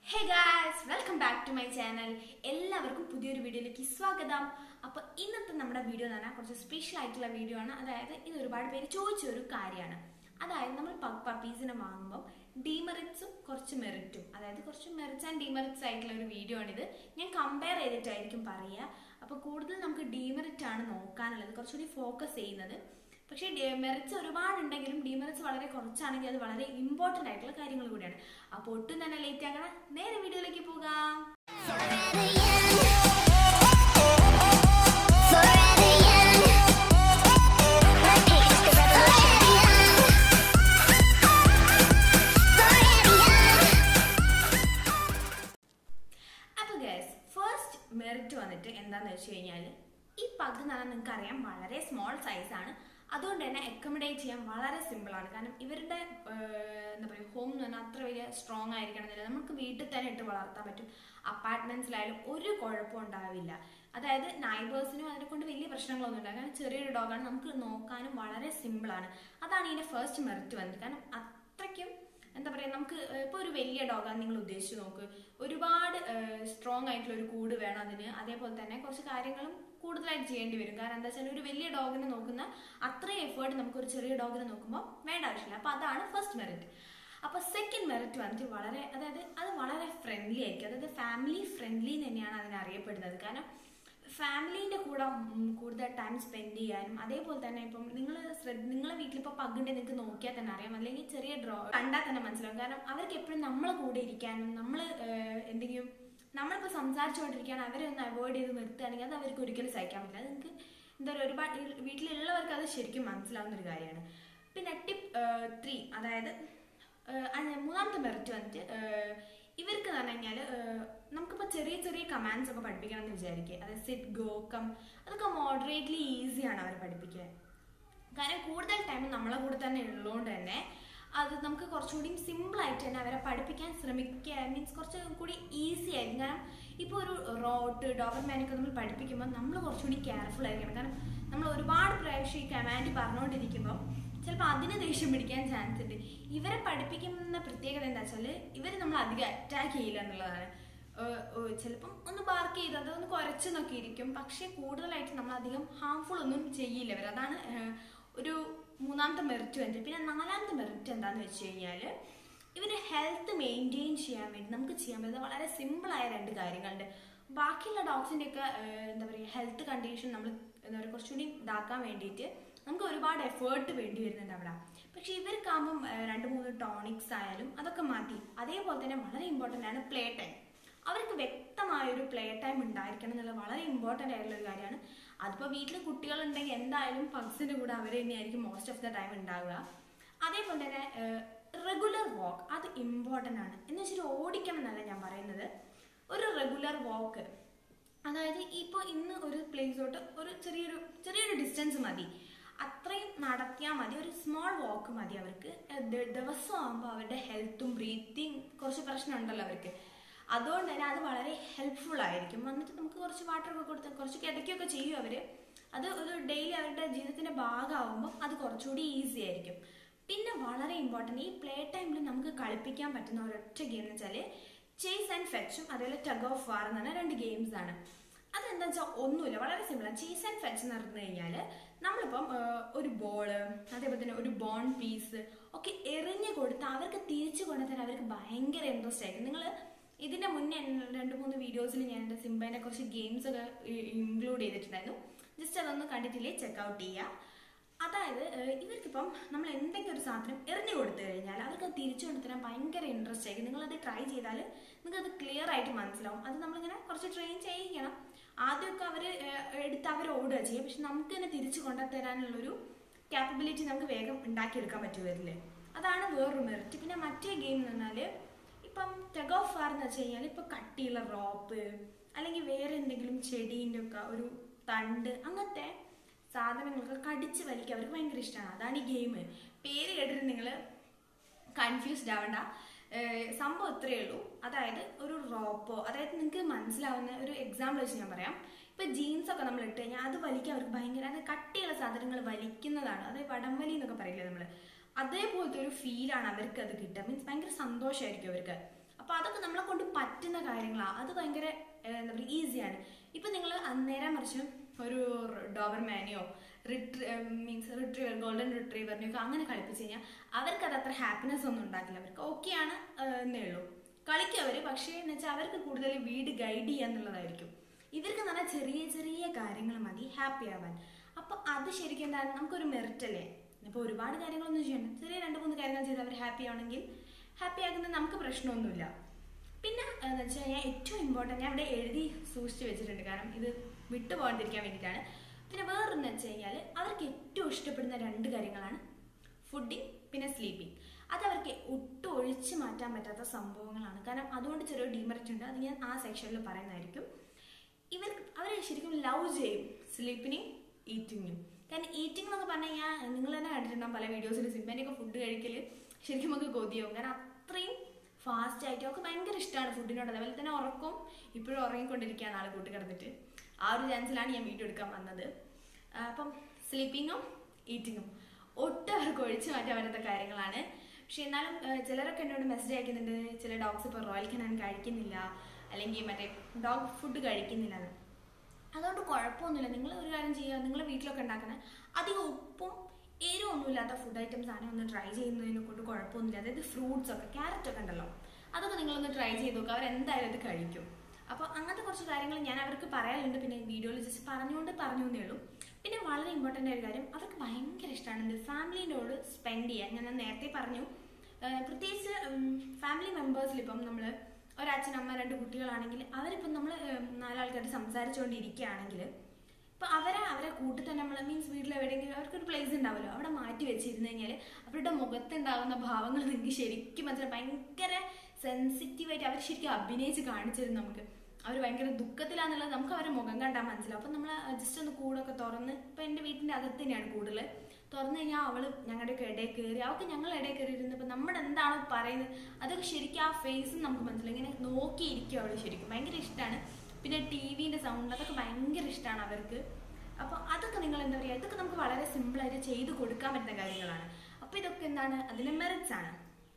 Hey guys welcome back to my channel എല്ലാവർക്കും പുതിയൊരു വീഡിയോയിലേക്ക് സ്വാഗതം അപ്പോൾ ഇന്നത്തെ നമ്മുടെ വീഡിയോ എന്ന് പറഞ്ഞാൽ കുറച്ച് സ്പെഷ്യൽ ആയിട്ടുള്ള വീഡിയോ ആണ് അതായത് ഇത് ഒരുപാട് പേര് ചോദിച്ച ഒരു കാര്യമാണ് അതായത് നമ്മൾ പപ്പീസിനെ വാങ്ങുമ്പോൾ ഡീമെറിറ്റ്സും കുറച്ച് മെറിറ്റും അതായത് കുറച്ച് മെറിറ്റ്സ് ആൻഡ് ഡീമെറിറ്റ്സ് ആയിട്ടുള്ള ഒരു വീഡിയോ ആണിത് ഞാൻ കമ്പയർ ചെയ്തിട്ടായിരിക്കും പറയുക അപ്പോൾ കൂടുതൽ നമുക്ക് ഡീമെറിറ്റ് ആണ് നോക്കാനുള്ളത് കുറച്ചുകൂടി ഫോക്കസ് ചെയ്യുന്നത് പക്ഷേ മെറിറ്റ്സ് ഒരുപാടുണ്ടെങ്കിലും ഡിമെറിറ്റ്സ് വളരെ കുറച്ചാണെങ്കിൽ അത് വളരെ ഇമ്പോർട്ടൻ്റ് ആയിട്ടുള്ള കാര്യങ്ങൾ കൂടിയാണ് അപ്പോൾ ഒട്ടും തന്നെ ലേറ്റ് ആക്കണം നേരെ വീഡിയോയിലേക്ക് പോകാം Forever young. Forever young. Forever young. അപ്പോൾ ഗൈസ് ഫസ്റ്റ് മെറിറ്റ് വന്നിട്ട് എന്താണെന്ന് വെച്ച് കഴിഞ്ഞാൽ ഈ പഗ് എന്ന് പറഞ്ഞാൽ നിങ്ങൾക്ക് അറിയാം വളരെ സ്മോൾ സൈസാണ് അതുകൊണ്ട് തന്നെ അക്കോമഡേറ്റ് ചെയ്യാൻ വളരെ സിമ്പിളാണ് കാരണം ഇവരുടെ ഏർ, എന്താ പറയുക ഹോം എന്ന് പറഞ്ഞാൽ അത്ര വലിയ സ്ട്രോങ് ആയിരിക്കണമെന്നില്ല നമുക്ക് വീട്ടിൽ തന്നെ ഇട്ട് വളർത്താൻ പറ്റും അപ്പാർട്ട്മെന്റ്സിലായാലും ഒരു കുഴപ്പം ഉണ്ടാവില്ല അതായത് നൈബേഴ്സിനും അതിനെ കൊണ്ട് വലിയ പ്രശ്നങ്ങളൊന്നും ഉണ്ടാകും കാരണം ചെറിയൊരു ഡോഗാണ് നമുക്ക് നോക്കാനും വളരെ സിമ്പിളാണ് അതാണ് ഇതിന്റെ ഫസ്റ്റ് മെറിറ്റ് വന്നത് കാരണം അത്രയ്ക്കും എന്താ പറയുക നമുക്ക് ഇപ്പോൾ ഒരു വലിയ ഡോഗാണ് നിങ്ങൾ ഉദ്ദേശിച്ച് നോക്ക് ഒരുപാട് സ്ട്രോങ് ആയിട്ടുള്ള ഒരു കൂട് വേണം അതിന് അതേപോലെ തന്നെ കുറച്ച് കാര്യങ്ങളും കൂടുതലായിട്ട് ചെയ്യേണ്ടി വരും കാരണം എന്താ വെച്ചാൽ ഒരു വലിയ ഡോഗിനെ നോക്കുന്ന അത്രയും എഫേർട്ട് നമുക്ക് ഒരു ചെറിയ ഡോഗിനെ നോക്കുമ്പോൾ വേണ്ട ആവശ്യമില്ല അപ്പോൾ അതാണ് ഫസ്റ്റ് മെറിറ്റ് അപ്പോൾ സെക്കൻഡ് മെറിറ്റ് വന്നിട്ട് വളരെ അതായത് അത് വളരെ ഫ്രണ്ട്ലി ആയിരിക്കും അതായത് ഫാമിലി ഫ്രണ്ട്ലി തന്നെയാണ് അതിനെ അറിയപ്പെടുന്നത് കാരണം ഫാമിലീൻ്റെ കൂടെ ഉം, കൂടുതൽ ടൈം സ്പെൻഡ് ചെയ്യാനും അതേപോലെ തന്നെ ഇപ്പം നിങ്ങൾ നിങ്ങളെ വീട്ടിലിപ്പോൾ പഗുണ്ടെ നിങ്ങൾക്ക് നോക്കിയാൽ തന്നെ അറിയാം അല്ലെങ്കിൽ ചെറിയ ഡ്രോ കണ്ടാൽ തന്നെ മനസ്സിലാവും കാരണം അവർക്ക് എപ്പോഴും നമ്മളെ കൂടെ ഇരിക്കാനും നമ്മൾ എന്തെങ്കിലും നമ്മളിപ്പോൾ സംസാരിച്ചുകൊണ്ടിരിക്കുകയാണ് അവരെ ഒന്ന് അവോയ്ഡ് ചെയ്ത് നിർത്തുകയാണെങ്കിൽ അത് അവർക്ക് ഒരിക്കലും സഹിക്കാൻ പറ്റില്ല അത് നിങ്ങൾക്ക് എന്താ പറയുക ഒരുപാട് ഈ വീട്ടിലുള്ളവർക്ക് അത് ശരിക്കും മനസ്സിലാവുന്ന ഒരു കാര്യമാണ് പിന്നെ ടിപ്പ് ത്രീ അതായത് ഏഹ് അത് മൂന്നാമത്തെ മെറിറ്റ് വന്നിട്ട് ഏഹ് ഇവർക്ക് എന്ന് പറഞ്ഞു കഴിഞ്ഞാൽ നമുക്കിപ്പോൾ ചെറിയ ചെറിയ കമാൻഡ്സ് ഒക്കെ പഠിപ്പിക്കണം എന്ന് വിചാരിക്കുക അതായത് സിറ്റ് ഗോ കം അതൊക്കെ മോഡറേറ്റ്ലി ഈസിയാണ് അവർ പഠിപ്പിക്കാൻ കാരണം കൂടുതൽ ടൈം നമ്മളെ കൂടെ തന്നെ ഉള്ളതുകൊണ്ട് തന്നെ അത് നമുക്ക് കുറച്ചുകൂടി സിമ്പിൾ ആയിട്ട് തന്നെ അവരെ പഠിപ്പിക്കാൻ ശ്രമിക്കുക മീൻസ് കുറച്ച് കൂടി ഈസി ആയിരിക്കും കാരണം ഇപ്പോൾ ഒരു റോട്ട് ഡോബർമാനൊക്കെ നമ്മൾ പഠിപ്പിക്കുമ്പോൾ നമ്മൾ കുറച്ചുകൂടി കെയർഫുൾ ആയിരിക്കണം കാരണം നമ്മൾ ഒരുപാട് പ്രാവശ്യം ഈ കമാൻഡ് പറഞ്ഞുകൊണ്ടിരിക്കുമ്പോൾ ചിലപ്പോൾ അതിന് ദേഷ്യം പിടിക്കാൻ ചാൻസ് ഉണ്ട് ഇവരെ പഠിപ്പിക്കുന്ന പ്രത്യേകത എന്താ വെച്ചാൽ ഇവർ നമ്മൾ അധികം അറ്റാക്ക് ചെയ്യില്ല എന്നുള്ളതാണ് ഏഹ് ഏഹ് ചിലപ്പം ഒന്ന് ബാർക്ക് ചെയ്ത് അതൊന്ന് കുറച്ച് നോക്കി ഇരിക്കും പക്ഷെ കൂടുതലായിട്ട് നമ്മൾ അധികം ഹാംഫുൾ ഒന്നും ചെയ്യില്ല ഇവർ അതാണ് ഏഹ് ഒരു മൂന്നാമത്തെ മെറിറ്റ് വന്നിട്ട് പിന്നെ നാലാമത്തെ മെറിറ്റ് എന്താണെന്ന് വെച്ച് കഴിഞ്ഞാൽ ഇവര് ഹെൽത്ത് മെയിൻറ്റെയിൻ ചെയ്യാൻ വേണ്ടി നമുക്ക് ചെയ്യാൻ പറ്റുന്ന വളരെ സിമ്പിളായ രണ്ട് കാര്യങ്ങളുണ്ട് ബാക്കിയുള്ള ഡോഗ്സിൻ്റെ ഒക്കെ എന്താ പറയുക ഹെൽത്ത് കണ്ടീഷൻ നമ്മൾ എന്താ പറയുക കുറച്ചുകൂടി ഇതാക്കാൻ വേണ്ടിയിട്ട് നമുക്ക് ഒരുപാട് എഫേർട്ട് വേണ്ടി വരുന്നുണ്ട് അവിടെ പക്ഷെ ഇവർക്കാകുമ്പം ഏഹ് രണ്ട് മൂന്ന് ടോണിക്സ് ആയാലും അതൊക്കെ മാറ്റി അതേപോലെ തന്നെ വളരെ ഇമ്പോർട്ടൻ്റ് ആണ് പ്ലേ ടൈം അവർക്ക് വ്യക്തമായ ഒരു പ്ലേ ടൈം ഉണ്ടായിരിക്കണം എന്നുള്ളത് വളരെ ഇമ്പോർട്ടൻ്റ് ആയിട്ടുള്ള ഒരു കാര്യമാണ് അതിപ്പോൾ വീട്ടിൽ കുട്ടികളുണ്ടെങ്കിൽ എന്തായാലും പഗ്സിൻ്റെ കൂടെ അവർ തന്നെയായിരിക്കും മോസ്റ്റ് ഓഫ് ദ ടൈം ഉണ്ടാവുക അതേപോലെ തന്നെ റെഗുലർ വാക്ക് അത് ഇമ്പോർട്ടൻ്റ് ആണ് എന്ന് വെച്ചിട്ട് ഓടിക്കണം എന്നല്ല ഞാൻ പറയുന്നത് ഒരു റെഗുലർ വാക്ക് അതായത് ഇപ്പോൾ ഇന്ന് ഒരു പ്ലേസോട്ട് ഒരു ചെറിയൊരു ചെറിയൊരു ഡിസ്റ്റൻസ് മതി അത്രയും നടത്തിയാൽ മതി ഒരു സ്മോൾ വാക്ക് മതി അവർക്ക് ദ- ദിവസം ആകുമ്പോൾ അവരുടെ ഹെൽത്തും ബ്രീത്തിങ് കുറച്ച് പ്രശ്നമുണ്ടല്ലോ അവർക്ക് അതുകൊണ്ട് തന്നെ അത് വളരെ ഹെൽപ്ഫുൾ ആയിരിക്കും വന്നിട്ട് നമുക്ക് കുറച്ച് വാട്ടർ ഒക്കെ കൊടുത്ത് കുറച്ച് കിടക്കുകയൊക്കെ ചെയ്യും അവർ അത് ഒരു ഡെയിലി അവരുടെ ജീവിതത്തിന്റെ ഭാഗമാകുമ്പോൾ അത് കുറച്ചുകൂടി ഈസി ആയിരിക്കും പിന്നെ വളരെ ഇമ്പോർട്ടൻറ്റ് ഈ പ്ലേ ടൈമിൽ നമുക്ക് കളിപ്പിക്കാൻ പറ്റുന്ന ഒരൊറ്റ ഗെയിം എന്ന് വെച്ചാൽ ചേസ് ആൻഡ് ഫെച്ചും അതേപോലെ ടഗ് ഓഫ് വാർ എന്ന് പറഞ്ഞ രണ്ട് ഗെയിംസ് ആണ് അതെന്താ വെച്ചാൽ ഒന്നുമില്ല വളരെ സിമ്പിളാണ് ചേസ് ആൻഡ് ഫെച്ച് എന്ന് പറഞ്ഞു കഴിഞ്ഞാൽ നമ്മളിപ്പം ആ, ഒരു ബോള് അതേപോലെ തന്നെ ഒരു ബോൺ പീസ് ഒക്കെ എറിഞ്ഞു കൊടുത്ത് അവർക്ക് തിരിച്ചു കൊണ്ടുതരാൻ അവർക്ക് ഭയങ്കര ഇൻട്രസ്റ്റ് ആയിരിക്കും നിങ്ങൾ ഇതിന്റെ മുന്നേ എൻ- രണ്ട് മൂന്ന് വീഡിയോസിൽ ഞാൻ എൻ്റെ സിംബേനെ കുറച്ച് ഗെയിംസ് ഒക്കെ ഇൻക്ലൂഡ് ചെയ്തിട്ടുണ്ടായിരുന്നു ജസ്റ്റ് അതൊന്ന് കണ്ടിട്ടില്ലേ ചെക്കൗട്ട് ചെയ്യുക അതായത് ഏഹ്, ഇവർക്കിപ്പം നമ്മൾ എന്തെങ്കിലും ഒരു സാധനം എറിഞ്ഞു കൊടുത്തു കഴിഞ്ഞാൽ അവർക്ക് അത് തിരിച്ചു കൊണ്ടുതരാൻ ഭയങ്കര ഇൻട്രസ്റ്റ് ആയിരിക്കും നിങ്ങളത് ട്രൈ ചെയ്താൽ നിങ്ങൾക്ക് അത് ക്ലിയർ ആയിട്ട് മനസ്സിലാവും അത് നമ്മളിങ്ങനെ കുറച്ച് ട്രെയിൻ ചെയ്യിക്കണം ആദ്യമൊക്കെ അവർ എടുത്ത് അവർ ഓടുക ചെയ്യും പക്ഷെ നമുക്ക് തന്നെ തിരിച്ചു കൊണ്ടുതരാനുള്ളൊരു ക്യാപ്പബിലിറ്റി നമുക്ക് വേഗം ഉണ്ടാക്കിയെടുക്കാൻ പറ്റുമായിരില്ലേ അതാണ് വേറൊരു മെറിറ്റ് പിന്നെ മറ്റേ ഗെയിം എന്ന് പറഞ്ഞാൽ ഇപ്പം ടഗ് ഓഫ് വാർ എന്ന് വെച്ച് കഴിഞ്ഞാൽ ഇപ്പം കട്ടിയുള്ള റോപ്പ് അല്ലെങ്കിൽ വേറെ എന്തെങ്കിലും ചെടീൻ്റെ ഒക്കെ ഒരു തണ്ട് അങ്ങനത്തെ സാധനങ്ങളൊക്കെ കടിച്ച് വലിക്കുക അവർക്ക് ഭയങ്കര ഇഷ്ടമാണ് അതാണ് ഈ ഗെയിം പേര് കേട്ടിട്ട് നിങ്ങൾ കൺഫ്യൂസ്ഡ് ആവണ്ട ഏഹ് സംഭവം ഇത്രയേ ഉള്ളൂ അതായത് ഒരു റോപ്പോ അതായത് നിങ്ങൾക്ക് മനസ്സിലാവുന്ന ഒരു എക്സാമ്പിൾ വെച്ച് ഞാൻ പറയാം ഇപ്പൊ ജീൻസ് ഒക്കെ നമ്മൾ ഇട്ട് കഴിഞ്ഞാൽ അത് വലിക്കാൻ അവർക്ക് ഭയങ്കര അത് കട്ടിയുള്ള സാധനങ്ങൾ വലിക്കുന്നതാണ് അതായത് വടംവലി എന്നൊക്കെ പറയില്ലേ നമ്മൾ അതേപോലത്തെ ഒരു ഫീലാണ് അവർക്ക് അത് കിട്ടുക മീൻസ് ഭയങ്കര സന്തോഷമായിരിക്കും അവർക്ക് അപ്പൊ അതൊക്കെ നമ്മളെ കൊണ്ട് പറ്റും പറ്റുന്ന കാര്യങ്ങളാണ് അത് ഭയങ്കര ഏഹ്, എന്താ പറയുക ഈസിയാണ് ഇപ്പം നിങ്ങൾ അന്നേരം മറിച്ചും ഒരു ഡോബർമാനെയോ റിട്രീ മീൻസ് റിട്രീവർ ഗോൾഡൻ റിട്രീവറിനെയോ ഒക്കെ അങ്ങനെ കളിപ്പിച്ച് കഴിഞ്ഞാൽ അവർക്ക് അത് അത്ര ഹാപ്പിനെസ് ഒന്നും ഉണ്ടാക്കില്ല അവർക്ക് ഓക്കെയാണ് എന്നേ ഉള്ളൂ കളിക്കും അവർ പക്ഷേ എന്ന് വെച്ചാൽ അവർക്ക് കൂടുതൽ വീട് ഗൈഡ് ചെയ്യുക എന്നുള്ളതായിരിക്കും ഇവർക്ക് എന്ന് പറഞ്ഞാൽ ചെറിയ ചെറിയ കാര്യങ്ങൾ മതി ഹാപ്പി ആവാൻ അപ്പൊ അത് ശരിക്കും എന്താണ് നമുക്കൊരു മെറിറ്റ് അല്ലേ ഇപ്പൊ ഒരുപാട് കാര്യങ്ങളൊന്നും ചെയ്യണ്ട ചെറിയ രണ്ട് മൂന്ന് കാര്യങ്ങൾ ചെയ്ത് അവർ ഹാപ്പി ആവണമെങ്കിൽ ഹാപ്പി ആക്കുന്നത് നമുക്ക് പ്രശ്നമൊന്നുമില്ല പിന്നെ എന്ന് വെച്ച് കഴിഞ്ഞാൽ ഏറ്റവും ഇമ്പോർട്ടൻറ്റ് ഞാൻ ഇവിടെ എഴുതി സൂക്ഷിച്ച് വെച്ചിട്ടുണ്ട് കാരണം ഇത് വിട്ടു പോകാണ്ടിരിക്കാൻ വേണ്ടിയിട്ടാണ് പിന്നെ വേറൊന്ന് വെച്ച് കഴിഞ്ഞാൽ അവർക്ക് ഏറ്റവും ഇഷ്ടപ്പെടുന്ന രണ്ട് കാര്യങ്ങളാണ് ഫുഡിങ് പിന്നെ സ്ലീപ്പിംഗ് അത് അവർക്ക് ഒട്ടും ഒഴിച്ചു മാറ്റാൻ പറ്റാത്ത സംഭവങ്ങളാണ് കാരണം അതുകൊണ്ട് ചെറിയൊരു ഡീമെറിറ്റ് ഉണ്ട് അത് ഞാൻ ആ സെക്ഷനിൽ പറയുന്നതായിരിക്കും ഇവർ അവർ ശരിക്കും ലവ് ചെയ്യും സ്ലീപ്പിനെയും ഈറ്റിങ്ങും കാരണം ഈറ്റിംഗ് എന്നൊക്കെ പറഞ്ഞു കഴിഞ്ഞാൽ നിങ്ങൾ തന്നെ കണ്ടിട്ടുണ്ടാകും പല വീഡിയോസിൽ സിനിമേൻ്റെയൊക്കെ ഫുഡ് കഴിക്കൽ ശരിക്കും നമുക്ക് കൊതിയാവും കാരണം അത്രയും ഫാസ്റ്റ് ആയിട്ട് അവർക്ക് ഭയങ്കര ഇഷ്ടമാണ് ഫുഡിനോട് അതേപോലെ തന്നെ ഉറക്കവും ഇപ്പോഴും ഉറങ്ങിക്കൊണ്ടിരിക്കുകയാണ് ആൾ കൂട്ടി കിടന്നിട്ട് ആ ഒരു ചാൻസിലാണ് ഞാൻ വീഡിയോ എടുക്കാൻ വന്നത് ആ, അപ്പം സ്ലീപ്പിങ്ങും ഈറ്റിങ്ങും ഒട്ടും അവർക്ക് ഒഴിച്ചു മാറ്റാൻ പറ്റാത്ത കാര്യങ്ങളാണ് പക്ഷെ എന്നാലും ആ, ചിലരൊക്കെ എന്നോട് മെസ്സേജ് അയക്കുന്നുണ്ട് ചില ഡോഗ്സ് ഇപ്പോൾ റോയൽ കനാൻ കഴിക്കുന്നില്ല അല്ലെങ്കിൽ മറ്റേ ഡോഗ് ഫുഡ് കഴിക്കുന്നില്ല എന്ന് അതുകൊണ്ട് കുഴപ്പമൊന്നുമില്ല നിങ്ങൾ ഒരു കാര്യം ചെയ്യുക നിങ്ങൾ വീട്ടിലൊക്കെ ഉണ്ടാക്കണ അധികം ഉപ്പും എരിവൊന്നുമില്ലാത്ത ഫുഡ് ഐറ്റംസ് ആണ് ഒന്ന് ട്രൈ ചെയ്യുന്നതിനെ കൊണ്ട് കുഴപ്പമൊന്നുമില്ല അതായത് ഫ്രൂട്ട്സ് ഒക്കെ ക്യാരറ്റ് ഒക്കെ ഉണ്ടല്ലോ അതൊക്കെ നിങ്ങളൊന്ന് ട്രൈ ചെയ്ത് നോക്കുക അവർ എന്തായാലും അത് കഴിക്കും അപ്പോൾ അങ്ങനത്തെ കുറച്ച് കാര്യങ്ങൾ ഞാൻ അവർക്ക് പറയാനുണ്ട് പിന്നെ വീഡിയോയിൽ ജസ്റ്റ് പറഞ്ഞുകൊണ്ട് പറഞ്ഞു എന്നേ ഉള്ളൂ പിന്നെ വളരെ ഇമ്പോർട്ടൻ്റ് ഒരു കാര്യം അവർക്ക് ഭയങ്കര ഇഷ്ടമാണ് എന്ത് ഫാമിലിനോട് സ്പെൻഡ് ചെയ്യാൻ ഞാൻ നേരത്തെ പറഞ്ഞു ഏഹ് പ്രത്യേകിച്ച് ഫാമിലി മെമ്പേഴ്സിൽ ഇപ്പം നമ്മൾ ഒരച്ഛൻ അമ്മ രണ്ട് കുട്ടികളാണെങ്കിൽ അവരിപ്പം നമ്മൾ നാലാൾക്കായിട്ട് സംസാരിച്ചുകൊണ്ടിരിക്കുകയാണെങ്കിൽ ഇപ്പൊ അവരെ അവരെ കൂട്ടി തന്നെ നമ്മൾ മീൻസ് വീട്ടിൽ എവിടെയെങ്കിലും അവർക്കൊരു പ്ലേസ് ഉണ്ടാവുമല്ലോ അവിടെ മാറ്റി വെച്ചിരുന്നു കഴിഞ്ഞാൽ അവരുടെ മുഖത്തുണ്ടാകുന്ന ഭാവങ്ങൾ നിങ്ങൾക്ക് ശരിക്കും മനസ്സിലാവും ഭയങ്കര സെൻസിറ്റീവായിട്ട് അവർ ശരിക്കും അഭിനയിച്ച് കാണിച്ചു തരും നമുക്ക് അവർ ഭയങ്കര ദുഃഖത്തിലാന്നുള്ളത് നമുക്ക് അവരുടെ മുഖം കണ്ടാൽ മനസ്സിലാവും അപ്പം നമ്മൾ ജസ്റ്റ് ഒന്ന് കൂടൊക്കെ തുറന്ന് ഇപ്പം എൻ്റെ വീട്ടിൻ്റെ അകത്ത് തന്നെയാണ് കൂടുതൽ തുറന്നു കഴിഞ്ഞാൽ അവള് ഞങ്ങളുടെ ഇടയിൽ കയറി അവൾക്ക് ഞങ്ങൾ ഇടയിൽ കയറി ഇരുന്നപ്പോൾ നമ്മൾ എന്താണോ പറയുന്നത് അതൊക്കെ ശരിക്കും ആ ഫേസും നമുക്ക് മനസ്സിലാവും ഇങ്ങനെ നോക്കിയിരിക്കും അവള് ശരിക്കും ഭയങ്കര ഇഷ്ടമാണ് പിന്നെ ടി വിന്റെ സൗണ്ട് അതൊക്കെ ഭയങ്കര ഇഷ്ടമാണ് അവർക്ക് അപ്പോൾ അതൊക്കെ നിങ്ങൾ എന്താ പറയുക ഇതൊക്കെ നമുക്ക് വളരെ സിമ്പിളായിട്ട് ചെയ്ത് കൊടുക്കാൻ പറ്റുന്ന കാര്യങ്ങളാണ് അപ്പോൾ ഇതൊക്കെ എന്താണ് അതിന്റെ മെറിറ്റ്സ് ആണ്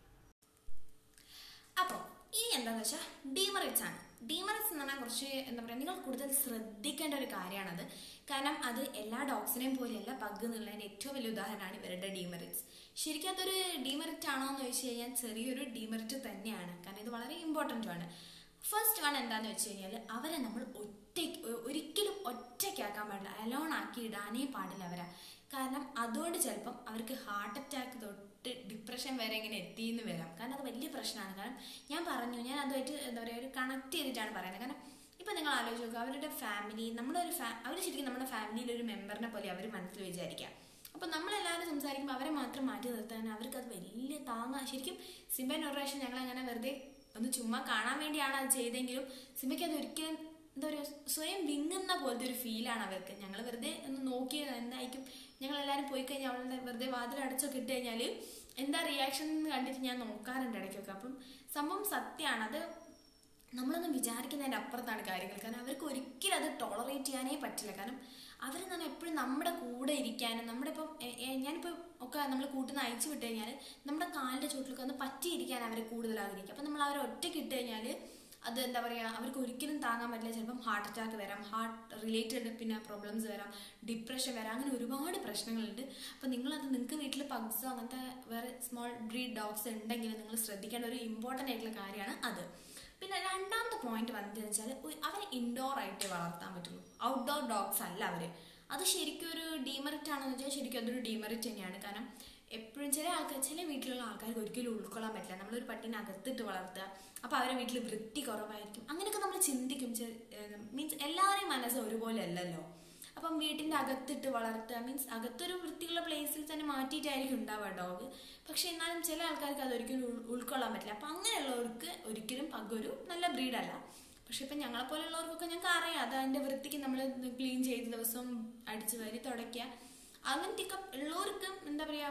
അപ്പോൾ ഇനി എന്താന്ന് വെച്ചാൽ ഡീമറിറ്റ്സ് ആണ് ഡീമറിറ്റ്സ് എന്ന് പറഞ്ഞാൽ കുറച്ച് എന്താ പറയുക നിങ്ങൾ കൂടുതൽ ശ്രദ്ധിക്കേണ്ട ഒരു കാര്യമാണത് കാരണം അത് എല്ലാ ഡോഗ്സിനെയും പോലെയല്ല പഗ് എന്നുള്ളതിന്റെ ഏറ്റവും വലിയ ഉദാഹരണമാണ് ഇവരുടെ ഡീമറിറ്റ്സ് ശരിക്കും അതൊരു ഡീമെറിറ്റ് ആണോ എന്ന് ചോദിച്ചു കഴിഞ്ഞാൽ ചെറിയൊരു ഡീമെറിറ്റ് തന്നെയാണ് കാരണം ഇത് വളരെ ഇമ്പോർട്ടൻ്റ് ആണ് ഫസ്റ്റ് വൺ എന്താന്ന് വെച്ച് കഴിഞ്ഞാൽ അവരെ നമ്മൾ ഒറ്റയ്ക്ക് ഒ- ഒരിക്കലും ഒറ്റയ്ക്കാക്കാൻ പാടില്ല അലോൺ ആക്കി ഇടാനേ പാടില്ല അവരെ കാരണം അതുകൊണ്ട് ചിലപ്പം അവർക്ക് ഹാർട്ട് അറ്റാക്ക് തൊട്ട് ഡിപ്രഷൻ വരെ ഇങ്ങനെ എത്തിയെന്ന് വരാം കാരണം അത് വലിയ പ്രശ്നമാണ് കാരണം ഞാൻ പറഞ്ഞു ഞാൻ അതുമായിട്ട് എന്താ പറയുക ഒരു കണക്ട് ചെയ്തിട്ടാണ് പറയുന്നത് കാരണം ഇപ്പം നിങ്ങൾ ആലോചിച്ച് നോക്കുക അവരുടെ ഫാമിലി നമ്മുടെ ഒരു ഫാ അവർ ശരിക്കും നമ്മുടെ ഫാമിലിയിൽ ഒരു മെമ്പറിനെ പോലെ അവർ മനസ്സിൽ വിചാരിക്കാം അപ്പം നമ്മളെല്ലാവരും സംസാരിക്കുമ്പോൾ അവരെ മാത്രം മാറ്റി നിർത്താൻ അവർക്ക് അത് വലിയ താങ്ങ ശരിക്കും സിംബൻ ഒരു പ്രാവശ്യം ഞങ്ങൾ അങ്ങനെ വെറുതെ ഒന്ന് ചുമ്മാ കാണാൻ വേണ്ടിയാണ് അത് ചെയ്തെങ്കിലും സിംബയ്ക്ക് അത് ഒരിക്കലും എന്താ പറയുക സ്വയം വിങ്ങുന്ന പോലത്തെ ഒരു ഫീലാണ് അവർക്ക് ഞങ്ങൾ വെറുതെ ഒന്ന് നോക്കിയത് എന്തായിരിക്കും ഞങ്ങൾ എല്ലാവരും പോയി കഴിഞ്ഞാൽ അവളുടെ വെറുതെ വാതിൽ അടച്ചൊക്കെ ഇട്ട് കഴിഞ്ഞാൽ എന്താ റിയാക്ഷൻ എന്ന് കണ്ടിട്ട് ഞാൻ നോക്കാറുണ്ട് ഇടയ്ക്കൊക്കെ അപ്പം സംഭവം സത്യമാണ് അത് നമ്മളൊന്നും വിചാരിക്കുന്നതിൻ്റെ അപ്പുറത്താണ് കാര്യങ്ങൾ കാരണം അവർക്ക് ഒരിക്കലും അത് ടോളറേറ്റ് ചെയ്യാനേ പറ്റില്ല കാരണം അവർ തന്നെ എപ്പോഴും നമ്മുടെ കൂടെ ഇരിക്കാനും നമ്മുടെ ഇപ്പം എ- എ- ഞാനിപ്പോൾ ഒക്കെ നമ്മൾ കൂട്ടുന്ന അയച്ചു വിട്ട് കഴിഞ്ഞാൽ നമ്മുടെ കാലിൻ്റെ ചുവട്ടിലൊക്കെ ഒന്ന് പറ്റിയിരിക്കാൻ അവരെ കൂടുതൽ ആഗ്രഹിക്കും അപ്പം നമ്മൾ അവരെ ഒറ്റയ്ക്ക് ഇട്ട് കഴിഞ്ഞാൽ അത് എന്താ പറയുക അവർക്ക് ഒരിക്കലും താങ്ങാൻ പറ്റില്ല ചിലപ്പം ഹാർട്ട് അറ്റാക്ക് വരാം ഹാർട്ട് റിലേറ്റഡ് പിന്നെ പ്രോബ്ലംസ് വരാം ഡിപ്രഷൻ വരാം അങ്ങനെ ഒരുപാട് പ്രശ്നങ്ങളുണ്ട് അപ്പം നിങ്ങളത് നിങ്ങൾക്ക് വീട്ടിൽ പഗ്സോ അങ്ങനത്തെ വേറെ സ്മോൾ ബ്രീഡ് ഡോഗ്സ് ഉണ്ടെങ്കിൽ നിങ്ങൾ ശ്രദ്ധിക്കേണ്ട ഒരു ഇമ്പോർട്ടൻ്റ് ആയിട്ടുള്ള കാര്യമാണ് അത് പിന്നെ രണ്ടാമത്തെ പോയിന്റ് വന്നതെന്ന് വെച്ചാൽ അവരെ ഇൻഡോർ ആയിട്ട് വളർത്താൻ പറ്റുള്ളൂ ഔട്ട്ഡോർ ഡോഗ്സ് അല്ല അവര് അത് ശരിക്കും ഒരു ഡീമെറിറ്റ് ആണെന്ന് വെച്ചാൽ ശരിക്കും അതൊരു ഡീമെറിറ്റ് തന്നെയാണ് കാരണം എപ്പോഴും ചില ആൾക്കാർ ചില വീട്ടിലുള്ള ആൾക്കാർക്ക് ഒരിക്കലും ഉൾക്കൊള്ളാൻ പറ്റില്ല നമ്മളൊരു പട്ടീനെ അകത്തിട്ട് വളർത്തുക അപ്പോൾ അവരെ വീട്ടിൽ വൃത്തി കുറവായിരിക്കും അങ്ങനെയൊക്കെ നമ്മൾ ചിന്തിക്കും മീൻസ് എല്ലാവരെയും മനസ്സ് ഒരുപോലെ അല്ലല്ലോ അപ്പം വീട്ടിന്റെ അകത്തിട്ട് വളർത്തുക മീൻസ് അകത്തൊരു വൃത്തിയുള്ള പ്ലേസിൽ തന്നെ മാറ്റിയിട്ടായിരിക്കും ഉണ്ടാവുക ഡോഗ് പക്ഷെ എന്നാലും ചില ആൾക്കാർക്ക് അത് ഒരിക്കലും ഉൾ- ഉൾക്കൊള്ളാൻ പറ്റില്ല അപ്പം അങ്ങനെയുള്ളവർക്ക് ഒരിക്കലും പഗ് ഒരു നല്ല ബ്രീഡല്ല പക്ഷെ ഇപ്പം ഞങ്ങളെ പോലെയുള്ളവർക്കൊക്കെ ഞങ്ങൾക്ക് അറിയാം അത് അതിന്റെ വൃത്തിക്ക് നമ്മൾ ക്ലീൻ ചെയ്ത് ദിവസം അടിച്ചു വാരി തുടയ്ക്കുക അങ്ങനത്തെയൊക്കെ ഉള്ളവർക്ക് എന്താ പറയാ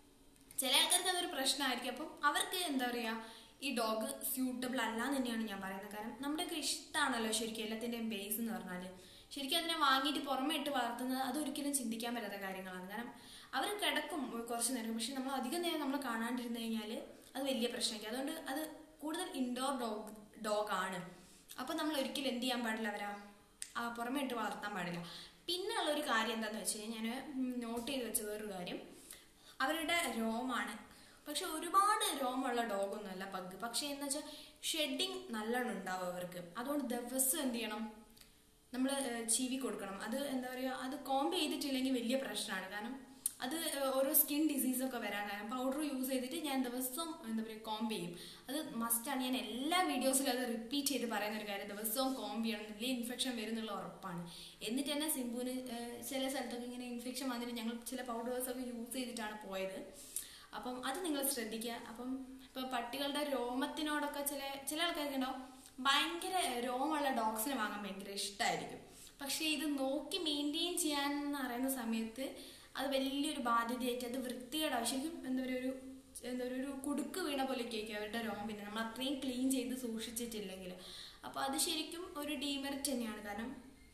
ചില ആൾക്കാർക്ക് അതൊരു പ്രശ്നമായിരിക്കും അപ്പം അവർക്ക് എന്താ പറയാ ഈ ഡോഗ് സ്യൂട്ടബിൾ അല്ല എന്ന് തന്നെയാണ് ഞാൻ പറയുന്നത് കാരണം നമ്മുടെയൊക്കെ ഇഷ്ടമാണല്ലോ ശരിക്കും എല്ലാത്തിൻ്റെയും ബേസ് എന്ന് പറഞ്ഞാൽ ശരിക്കും അതിനെ വാങ്ങിയിട്ട് പുറമെ ഇട്ട് വളർത്തുന്നത് അതൊരിക്കലും ചിന്തിക്കാൻ പറ്റാത്ത കാര്യങ്ങളാണ് കാരണം അവർ കിടക്കും കുറച്ച് നേരം പക്ഷെ നമ്മൾ അധികം നേരം നമ്മൾ കാണാണ്ടിരുന്നു കഴിഞ്ഞാൽ അത് വലിയ പ്രശ്നമായിരിക്കും അതുകൊണ്ട് അത് കൂടുതൽ ഇൻഡോർ ഡോഗ് ഡോഗ് ആണ് അപ്പോൾ നമ്മൾ ഒരിക്കലും എന്ത് ചെയ്യാൻ പാടില്ല അവരാ ആ പുറമേ ഇട്ട് വളർത്താൻ പാടില്ല പിന്നെ ഉള്ള ഒരു കാര്യം എന്താന്ന് വെച്ച് കഴിഞ്ഞാൽ ഞാൻ നോട്ട് ചെയ്ത് വെച്ച വേറൊരു കാര്യം അവരുടെ രോമാണ് പക്ഷെ ഒരുപാട് രോമമുള്ള ഡോഗൊന്നുമല്ല പഗ് പക്ഷെ എന്ന് വെച്ചാൽ ഷെഡിങ് നല്ലോണം ഉണ്ടാവും അവർക്ക് അതുകൊണ്ട് ദിവസം എന്ത് ചെയ്യണം നമ്മൾ ചീവി കൊടുക്കണം അത് എന്താ പറയുക അത് കോംബ് ചെയ്തിട്ടില്ലെങ്കിൽ വലിയ പ്രശ്നമാണ് കാരണം അത് ഏഹ്, ഓരോ സ്കിൻ ഡിസീസൊക്കെ വരാൻ കാരണം പൗഡർ യൂസ് ചെയ്തിട്ട് ഞാൻ ദിവസവും എന്താ പറയുക കോംബ് ചെയ്യും അത് മസ്റ്റാണ് ഞാൻ എല്ലാ വീഡിയോസിലും അത് റിപ്പീറ്റ് ചെയ്ത് പറയുന്ന ഒരു കാര്യം ദിവസവും കോംബ് ചെയ്യണം വലിയ ഇൻഫെക്ഷൻ വരുന്നുള്ള ഉറപ്പാണ് എന്നിട്ട് തന്നെ സിംബുവിന് ഏഹ്, ചില സ്ഥലത്തൊക്കെ ഇങ്ങനെ ഇൻഫെക്ഷൻ വന്നിട്ട് ഞങ്ങൾ ചില പൗഡേഴ്സൊക്കെ യൂസ് ചെയ്തിട്ടാണ് പോയത് അപ്പം അത് നിങ്ങൾ ശ്രദ്ധിക്കുക അപ്പം ഇപ്പൊ പട്ടികളുടെ രോമത്തിനോടൊക്കെ ചില ചില ആൾക്കാർക്ക് ഉണ്ടാവും ഭയങ്കര രോമമുള്ള ഡോഗ്സിനെ വാങ്ങാൻ ഭയങ്കര ഇഷ്ടമായിരിക്കും പക്ഷെ ഇത് നോക്കി മെയിൻറ്റെയിൻ ചെയ്യാൻ എന്ന് പറയുന്ന സമയത്ത് അത് വലിയൊരു ബാധ്യതയായിട്ട് അത് വൃത്തികേടാവും ശരിക്കും എന്താ പറയുക ഒരു എന്താ പറയുക ഒരു കുടുക്ക് വീണ പോലെ കേൾക്കും അവരുടെ രോമം പിന്നെ നമ്മൾ അത്രയും ക്ലീൻ ചെയ്ത് സൂക്ഷിച്ചിട്ടില്ലെങ്കിൽ അപ്പോൾ അത് ശരിക്കും ഒരു ഡീമെറിറ്റ് തന്നെയാണ് കാരണം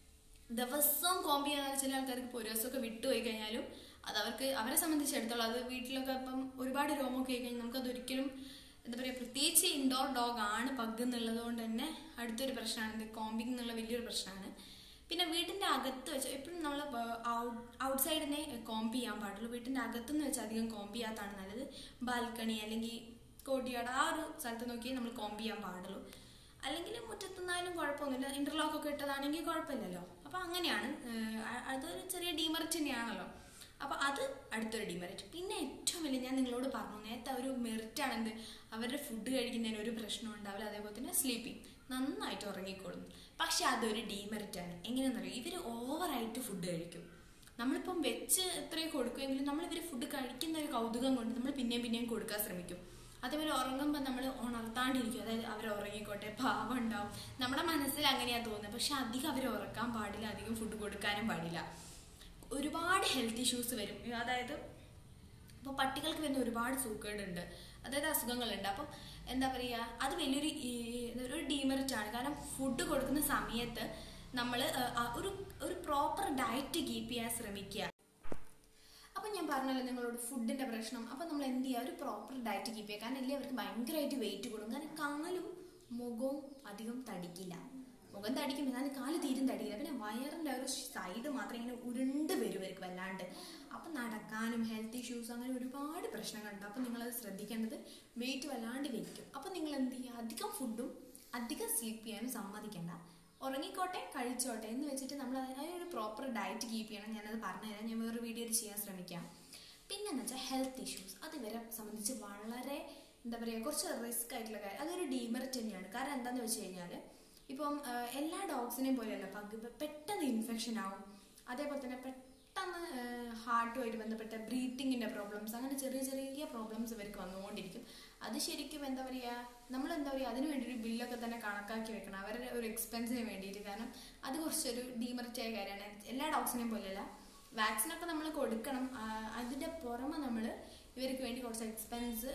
ദിവസവും കോമ്പ് ചെയ്യാൻ ചില ആൾക്കാർക്ക് ഇപ്പോൾ ഒരു ദിവസമൊക്കെ വിട്ടുപോയി കഴിഞ്ഞാലും അത് അവർക്ക് അവരെ സംബന്ധിച്ചിടത്തോളം അത് വീട്ടിലൊക്കെ ഇപ്പം ഒരുപാട് രോമമൊക്കെ ആയി കഴിഞ്ഞാൽ നമുക്കത് ഒരിക്കലും എന്താ പറയുക പ്രത്യേകിച്ച് ഇൻഡോർ ഡോഗ് ആണ് പഗ് എന്നുള്ളത് കൊണ്ട് തന്നെ അടുത്തൊരു പ്രശ്നമാണ് ഇത് കോമ്പിങ് എന്നുള്ള വലിയൊരു പ്രശ്നമാണ് പിന്നെ വീട്ടിന്റെ അകത്ത് വെച്ച് എപ്പോഴും നമ്മൾ ഔട്ട് സൈഡിനെ കോമ്പ് ചെയ്യാൻ പാടുള്ളൂ വീട്ടിന്റെ അകത്തുനിന്ന് വെച്ച് അധികം കോമ്പ് ചെയ്യാത്താണ് നല്ലത് ബാൽക്കണി അല്ലെങ്കിൽ കോട്ടിയാട് ആ ഒരു സ്ഥലത്ത് നോക്കി നമ്മൾ കോമ്പ് ചെയ്യാൻ പാടുള്ളൂ അല്ലെങ്കിൽ മുറ്റത്തുനിന്നാലും കുഴപ്പമൊന്നുമില്ല ഇന്റർലോക്ക് ഒക്കെ ഇട്ടതാണെങ്കിൽ കുഴപ്പമില്ലല്ലോ അപ്പൊ അങ്ങനെയാണ് ഏഹ് അ- അതൊരു ചെറിയ ഡീമെറിറ്റ് തന്നെയാണല്ലോ അപ്പൊ അത് അടുത്തൊരു ഡിമെറിറ്റ് പിന്നെ ഏറ്റവും വലിയ ഞാൻ നിങ്ങളോട് പറഞ്ഞു നേരത്തെ ഒരു മെറിറ്റ് ആണ് എന്ത് അവരുടെ ഫുഡ് കഴിക്കുന്നതിന് ഒരു പ്രശ്നം ഉണ്ടാവില്ല അതേപോലെ തന്നെ സ്ലീപ്പിംഗ് നന്നായിട്ട് ഉറങ്ങിക്കോളും പക്ഷെ അതൊരു ഡീമെറിറ്റ് ആണ് എങ്ങനെയാണെന്ന് അറിയാം ഇവര് ഓവറായിട്ട് ഫുഡ് കഴിക്കും നമ്മളിപ്പം വെച്ച് എത്രയും കൊടുക്കുമെങ്കിലും നമ്മൾ ഇവർ ഫുഡ് കഴിക്കുന്ന ഒരു കൗതുകം കൊണ്ട് നമ്മൾ പിന്നെയും പിന്നെയും കൊടുക്കാൻ ശ്രമിക്കും അതേപോലെ ഉറങ്ങുമ്പോൾ നമ്മൾ ഉണർത്താണ്ടിരിക്കും അതായത് അവർ ഉറങ്ങിക്കോട്ടെ പാവം ഉണ്ടാവും നമ്മുടെ മനസ്സിൽ അങ്ങനെയാ തോന്നുന്നത് പക്ഷെ അധികം അവർ ഉറക്കാൻ പാടില്ല അധികം ഫുഡ് കൊടുക്കാനും പാടില്ല ഒരുപാട് ഹെൽത്ത് ഇഷ്യൂസ് വരും അതായത് ഇപ്പോൾ പട്ടികൾക്ക് വരുന്ന ഒരുപാട് സൂക്കേടുണ്ട് അതായത് അസുഖങ്ങളുണ്ട് അപ്പം എന്താ പറയുക അത് വലിയൊരു ഈ- ഒരു ഡീമെറിറ്റ് ആണ് കാരണം ഫുഡ് കൊടുക്കുന്ന സമയത്ത് നമ്മൾ ഒരു ഒരു പ്രോപ്പർ ഡയറ്റ് കീപ്പ് ചെയ്യാൻ ശ്രമിക്കുക അപ്പം ഞാൻ പറഞ്ഞല്ലോ നിങ്ങളോട് ഫുഡിന്റെ പ്രശ്നം അപ്പം നമ്മൾ എന്ത് ചെയ്യുക ഒരു പ്രോപ്പർ ഡയറ്റ് കീപ്പ് ചെയ്യുക കാരണം ഇല്ലേ അവർക്ക് ഭയങ്കരമായിട്ട് വെയിറ്റ് കൂടും കാരണം കാലും മുഖവും അധികം തടിക്കില്ല മുഖം തടിക്കും എന്നാലും കാല് തീരും തടിക്കില്ല പിന്നെ വയറിന്റെ ഒരു സൈഡ് മാത്രം ഇങ്ങനെ ഉരുണ്ട് വരും അവർക്ക് വല്ലാണ്ട് അപ്പം നടക്കാനും ഹെൽത്ത് ഇഷ്യൂസ് അങ്ങനെ ഒരുപാട് പ്രശ്നങ്ങളുണ്ട് അപ്പം നിങ്ങളത് ശ്രദ്ധിക്കേണ്ടത് വെയിറ്റ് വല്ലാണ്ട് വെക്കും അപ്പം നിങ്ങൾ എന്ത് ചെയ്യുക അധികം ഫുഡും അധികം സ്ലീപ്പ് ചെയ്യാനും സമ്മതിക്കേണ്ട ഉറങ്ങിക്കോട്ടെ കഴിച്ചോട്ടെ എന്ന് വെച്ചിട്ട് നമ്മൾ അതിനൊരു പ്രോപ്പർ ഡയറ്റ് കീപ്പ് ചെയ്യണം ഞാനത് പറഞ്ഞുതരാം ഞാൻ വേറൊരു വീഡിയോയിൽ ചെയ്യാൻ ശ്രമിക്കാം പിന്നെന്ന് വെച്ചാൽ ഹെൽത്ത് ഇഷ്യൂസ് അത് ഇവരെ സംബന്ധിച്ച് വളരെ എന്താ പറയുക കുറച്ച് റിസ്ക് ആയിട്ടുള്ള കാര്യം അതൊരു ഡീമെറിറ്റ് തന്നെയാണ് കാരണം എന്താണെന്ന് വെച്ച് കഴിഞ്ഞാൽ ഇപ്പം ആ, എല്ലാ ഡോഗ്സിനെയും പോലെയല്ല പഗ് ഇപ്പം പെട്ടെന്ന് ഇൻഫെക്ഷൻ ആവും അതേപോലെ തന്നെ പെട്ടെന്ന് ഹാർട്ടുമായിട്ട് ബന്ധപ്പെട്ട ബ്രീത്തിങ്ങിന്റെ പ്രോബ്ലംസ് അങ്ങനെ ചെറിയ ചെറിയ പ്രോബ്ലംസ് ഇവർക്ക് വന്നുകൊണ്ടിരിക്കും അത് ശരിക്കും എന്താ പറയുക നമ്മൾ എന്താ പറയുക അതിന് വേണ്ടി ഒരു ബില്ലൊക്കെ തന്നെ കണക്കാക്കി വെക്കണം അവരുടെ ഒരു എക്സ്പെൻസിന് വേണ്ടിയിട്ട് കാരണം അത് കുറച്ചൊരു ഡീമെറിറ്റ് ആയ കാര്യമാണ് എല്ലാ ഡോഗ്സിനെയും പോലെയല്ല വാക്സിനൊക്കെ നമ്മൾ കൊടുക്കണം ആ, അതിന്റെ പുറമെ നമ്മൾ ഇവർക്ക് വേണ്ടി കുറച്ച് എക്സ്പെൻസ്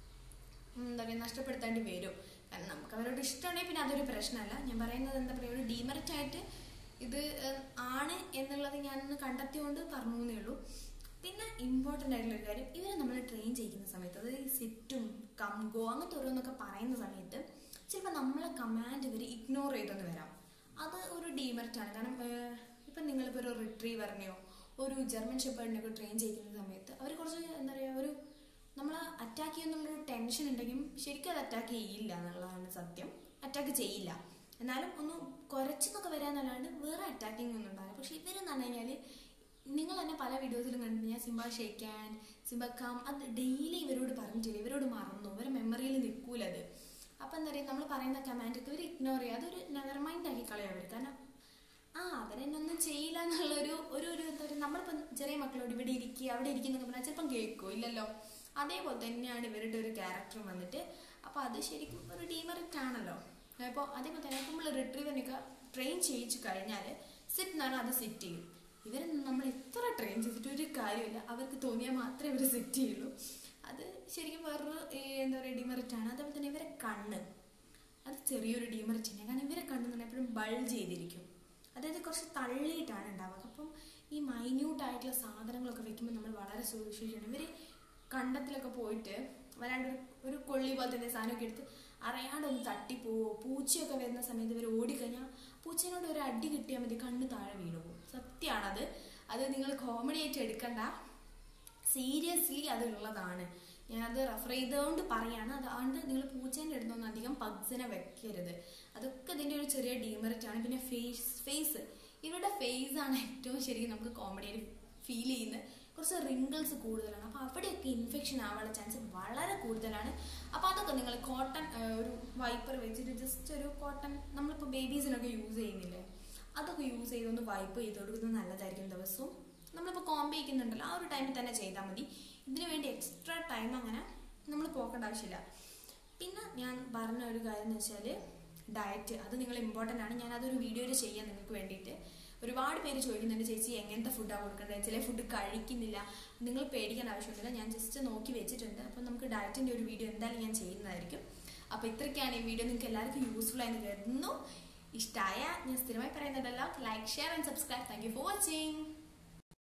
എന്താ പറയുക നഷ്ടപ്പെടുത്തേണ്ടി വരും കാരണം നമുക്ക് അവരോട് ഇഷ്ടമാണെങ്കിൽ പിന്നെ അതൊരു പ്രശ്നമല്ല ഞാൻ പറയുന്നത് എന്താ പറയുക ഒരു ഡീമെറിറ്റ് ആയിട്ട് ഇത് ഏഹ്, ആണ് എന്നുള്ളത് ഞാനൊന്ന് കണ്ടെത്തിയോണ്ട് പറഞ്ഞു എന്നേ ഉള്ളൂ പിന്നെ ഇമ്പോർട്ടൻ്റ് ആയിട്ടുള്ള ഒരു കാര്യം ഇവരെ നമ്മൾ ട്രെയിൻ ചെയ്യുന്ന സമയത്ത് അതായത് സിറ്റും കംഗോ അങ്ങനത്തെ ഓരോന്നൊക്കെ പറയുന്ന സമയത്ത് ചിലപ്പോൾ നമ്മളെ കമാൻഡ് ഇവർ ഇഗ്നോർ ചെയ്തെന്ന് വരാം അത് ഒരു ഡീമെറിറ്റ് ആണ് കാരണം ഏഹ്, ഇപ്പം നിങ്ങളിപ്പോൾ ഒരു റിട്രീവറിനെയോ ഒരു ജർമ്മൻ ഷെപ്പേർഡിനെയൊക്കെ ട്രെയിൻ ചെയ്യുന്ന സമയത്ത് അവർ കുറച്ച് എന്താ പറയുക ഒരു നമ്മൾ അറ്റാക്ക് ചെയ്യുന്നുള്ളൊരു ടെൻഷൻ ഉണ്ടെങ്കിൽ ശരിക്കും അത് അറ്റാക്ക് ചെയ്യില്ല എന്നുള്ളതാണ് സത്യം അറ്റാക്ക് ചെയ്യില്ല എന്നാലും ഒന്ന് കുറച്ചെന്നൊക്കെ വരാന്നല്ലാണ്ട് വേറെ അറ്റാക്കിംഗ് ഒന്നും ഉണ്ടാവില്ല പക്ഷെ ഇവരെന്ന് പറഞ്ഞു കഴിഞ്ഞാൽ നിങ്ങൾ തന്നെ പല വീഡിയോസിലും കണ്ടിട്ട് ഞാൻ സിംബ ഷേക്കാൻ സിംബ കാം അത് ഡെയിലി ഇവരോട് പറഞ്ഞിട്ടില്ല ഇവരോട് മറന്നു ഇവരെ മെമ്മറിയിൽ നിൽക്കൂലത് അപ്പം എന്താ പറയുക നമ്മൾ പറയുന്ന കമാൻഡൊക്കെ ഇവർ ഇഗ്നോർ ചെയ്യുക അതൊരു നെവർ മൈൻഡ് ആക്കി കളയാം അവർ കാരണം ആ അവരെന്നൊന്നും ചെയ്യില്ല എന്നുള്ളൊരു ഒരു ഒരു എന്താ പറയുക നമ്മളിപ്പം ചെറിയ മക്കളോട് ഇവിടെ ഇരിക്കുക അവിടെ ഇരിക്കുന്നൊക്കെ പറഞ്ഞാൽ ചിലപ്പം കേൾക്കുമോ ഇല്ലല്ലോ അതേപോലെ തന്നെയാണ് ഇവരുടെ ഒരു ക്യാരക്ടർ വന്നിട്ട് അപ്പോൾ അത് ശരിക്കും ഒരു ഡീമെറിറ്റ് ആണല്ലോ അപ്പോൾ അതേപോലെ തന്നെ നമ്മൾ റിട്രീവറിനൊക്കെ ട്രെയിൻ ചെയ്യിച്ചു കഴിഞ്ഞാൽ സിറ്റ് എന്ന് പറഞ്ഞാൽ അത് സിറ്റ് ചെയ്യും ഇവരെ നമ്മൾ എത്ര ട്രെയിൻ ചെയ്തിട്ട് ഒരു കാര്യമില്ല അവർക്ക് തോന്നിയാൽ മാത്രമേ ഇവർ സിറ്റ് ചെയ്യുള്ളൂ അത് ശരിക്കും വേറൊരു ഏ, എന്താ പറയുക ഡിമെറിറ്റ് ആണ് അതേപോലെ തന്നെ ഇവരെ കണ്ണ് അത് ചെറിയൊരു ഡീമെറിറ്റ് തന്നെ കാരണം ഇവരെ കണ്ണ് എപ്പോഴും ബൾജ് ചെയ്തിരിക്കും അതായത് കുറച്ച് തള്ളിയിട്ടാണ് ഉണ്ടാവുക അപ്പം ഈ മൈന്യൂട്ട് ആയിട്ടുള്ള സാധനങ്ങളൊക്കെ വെക്കുമ്പോൾ നമ്മൾ വളരെ സൂക്ഷിക്കണം ഇവർ കണ്ടത്തിലൊക്കെ പോയിട്ട് വല്ലാണ്ട് ഒരു- ഒരു കൊള്ളി പോലത്തെ എന്തെങ്കിലും സാധനമൊക്കെ എടുത്ത് അറിയാണ്ട് ഒന്ന് തട്ടിപ്പോവോ പൂച്ചയൊക്കെ വരുന്ന സമയത്ത് ഇവർ ഓടിക്കഴിഞ്ഞാൽ പൂച്ചേനോട് ഒരു അടി കിട്ടിയാൽ മതി കണ്ണ് താഴെ വീണു പോകും സത്യമാണത് അത് നിങ്ങൾ കോമഡി ആയിട്ട് എടുക്കണ്ട സീരിയസ്ലി അത് ഉള്ളതാണ് ഞാനത് റെഫർ ചെയ്തുകൊണ്ട് പറയാണ് അതുകൊണ്ട് നിങ്ങൾ പൂച്ചേൻ്റെ അടുത്തൊന്നും അധികം പഗ്സിനെ വെക്കരുത് അതൊക്കെ ഇതിൻ്റെ ഒരു ചെറിയ ഡീമെറിറ്റ് ആണ് പിന്നെ ഫേസ് ഫേസ് ഇവരുടെ ഫേസ് ആണ് ഏറ്റവും ശരിക്കും നമുക്ക് കോമഡിയിൽ ഫീൽ ചെയ്യുന്നത് കുറച്ച് റിങ്കിൾസ് കൂടുതലാണ് അപ്പോൾ അവിടെയൊക്കെ ഇൻഫെക്ഷൻ ആവാനുള്ള ചാൻസ് വളരെ കൂടുതലാണ് അപ്പോൾ അതൊക്കെ നിങ്ങൾ കോട്ടൺ ഒരു വൈപ്പർ വെച്ചിട്ട് ജസ്റ്റ് ഒരു കോട്ടൺ നമ്മളിപ്പോൾ ബേബീസിനൊക്കെ യൂസ് ചെയ്യുന്നില്ലേ അതൊക്കെ യൂസ് ചെയ്തൊന്ന് വൈപ്പ് ചെയ്ത് കൊടുക്കുന്നത് നല്ലതായിരിക്കും ദിവസവും നമ്മളിപ്പോൾ കോമ്പ് ചെയ്യുന്നുണ്ടല്ലോ ആ ഒരു ടൈമിൽ തന്നെ ചെയ്താൽ മതി ഇതിനു വേണ്ടി എക്സ്ട്രാ ടൈം അങ്ങനെ നമ്മൾ പോക്കേണ്ട ആവശ്യമില്ല പിന്നെ ഞാൻ പറഞ്ഞ ഒരു കാര്യം എന്ന് വെച്ചാൽ ഡയറ്റ് അത് നിങ്ങൾ ഇമ്പോർട്ടൻ്റ് ആണ് ഞാൻ അതൊരു വീഡിയോയിൽ ചെയ്യാൻ നിങ്ങൾക്ക് വേണ്ടിയിട്ട് ഒരുപാട് പേര് ചോദിക്കുന്നുണ്ട് ചേച്ചി എങ്ങനത്തെ ഫുഡാണ് കൊടുക്കേണ്ടത് ചില ഫുഡ് കഴിക്കുന്നില്ല നിങ്ങൾ പേടിക്കാൻ ആവശ്യമില്ല ഞാൻ ജസ്റ്റ് നോക്കി വെച്ചിട്ടുണ്ട് അപ്പോൾ നമുക്ക് ഡയറ്റിൻ്റെ ഒരു വീഡിയോ എന്തായാലും ഞാൻ ചെയ്യുന്നതായിരിക്കും അപ്പോൾ ഇത്രയ്ക്കാണ് ഈ വീഡിയോ നിങ്ങൾക്ക് എല്ലാവർക്കും യൂസ്ഫുൾ ആയെന്ന് കരുതുന്നു ഇഷ്ടമായ ഞാൻ സ്ഥിരമായി പറയുന്നുണ്ടല്ലോ like share and subscribe thank you for watching